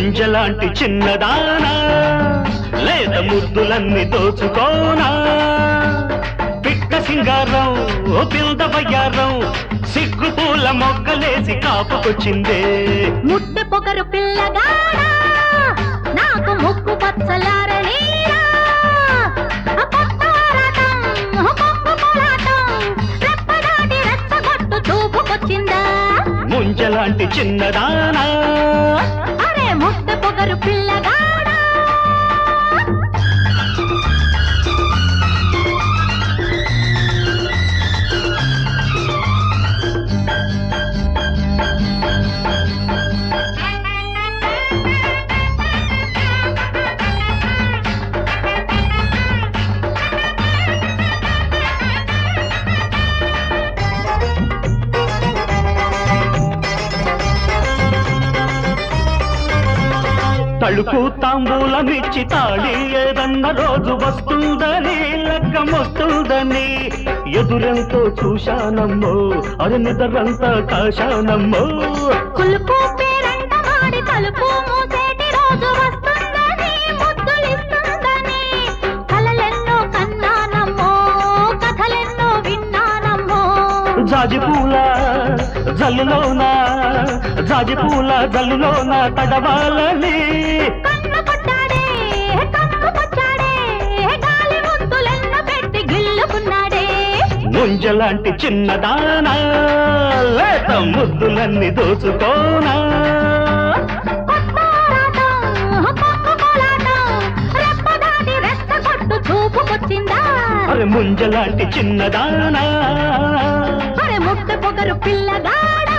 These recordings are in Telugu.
ముంజలాంటి చిన్నదానా లేత ముద్దులన్నీ దోచుకోనా పిట్ట సింగారం ఓ పిల్ద వయ్యారం సిగ్గు పూల మొగ్గలేసి కాపుకొచ్చిందే ముట్టె పొగరు పిల్లగాడా నాకు ముక్కు పచ్చలారనీరా కొట్టారాటం, కొక్కు కోలాటం, రెప్పదాటి రెచ్చగొట్టు చూపుకొచ్చిందా ముంజలాంటి చిన్నదానా అరే ముట్టె పొగరు పిల్లగాడా తలుపు తాంబూలమిచ్చి తాళి ఏదన్న రోజు వస్తుందని లగ్గమొస్తుందని ఎదురెంతో చూశానమ్మో అది నిద్రంతా కాశానమ్మో కులుపు పేరంట మాడి తలుపు మూసేటి రోజు వస్తుందని ముద్దులిస్తుందని కలలెన్నో కన్నానమ్మో కథలెన్నో విన్నానమ్మో జాజి పూల జల్లులోన జాజి పూల జల్లులోన తడవాలని కన్ను కొట్టాడే కన్ను కొచ్చాడే గాలి ముద్దులెన్న పెట్టి గిల్లుకున్నాడే ముంజలాంటి చిన్నదానా లేత ముద్దులన్నీ దోచుకోనా కొట్టారాటం, కొక్కు కోలాటం, రెప్పదాటి రెచ్చగొట్టు చూపుకొచ్చిందా అరే ముంజలాంటి చిన్నదానా అరే ముట్ట పొగరు పిల్లగాడా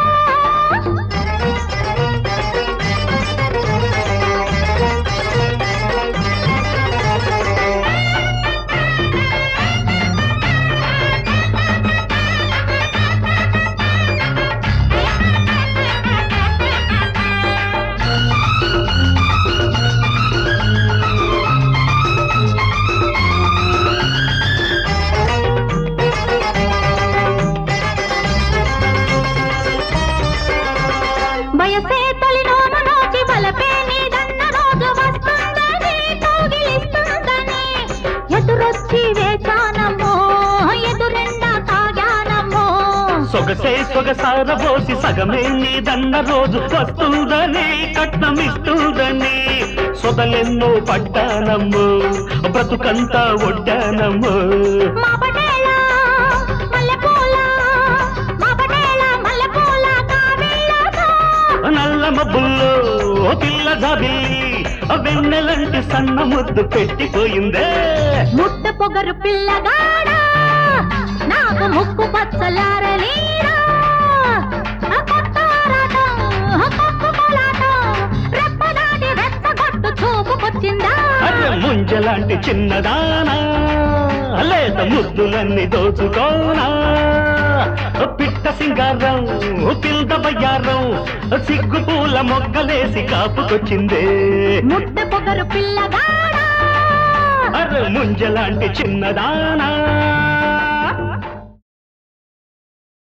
వయసే తొలినోమ నోచి వలపే నీదన్న రోజు వస్తుందని కౌగిలిస్తుందని ఎదురొచ్చి వేచానమ్మో ఎదురెండా తాగానమ్మో సొగసే సొగసార పోసి సగమే నీదన్న రోజు వస్తుందని కట్నమిస్తుందని సొగలెన్నో పడ్డానమ్మో బ్రతుకంతా ఒడ్డానమ్మో మా పటేళ మల్లెపూల మా పటేళ మల్లెపూల కావేళ్ళతో నల్ల మబ్బుల్లో ఓ పిల్ల జాబిల్లి వెన్నెలంటి సన్న ముద్దు పెట్టిపోయిందే ముట్ట పొగరు పిల్లగాడా నాకు ముక్కు పచ్చలారలీరా ఆ కొట్టారాటం, ఆ కొక్కు కోలాటం, రెప్పదాటి రెచ్చగొట్టు చూపుకొచ్చిందా అరే ముంజలాంటి చిన్నదానా లేత ముద్దులన్నీ దోచుకోనా పిట్ట సింగారం పిల్ద బయ్యారం సిగ్గు పూల మొగ్గలేసి కాపుకొచ్చిందే ముట్ట పొగరు పిల్లగాడా అరే ముంజలాంటి చిన్నదానా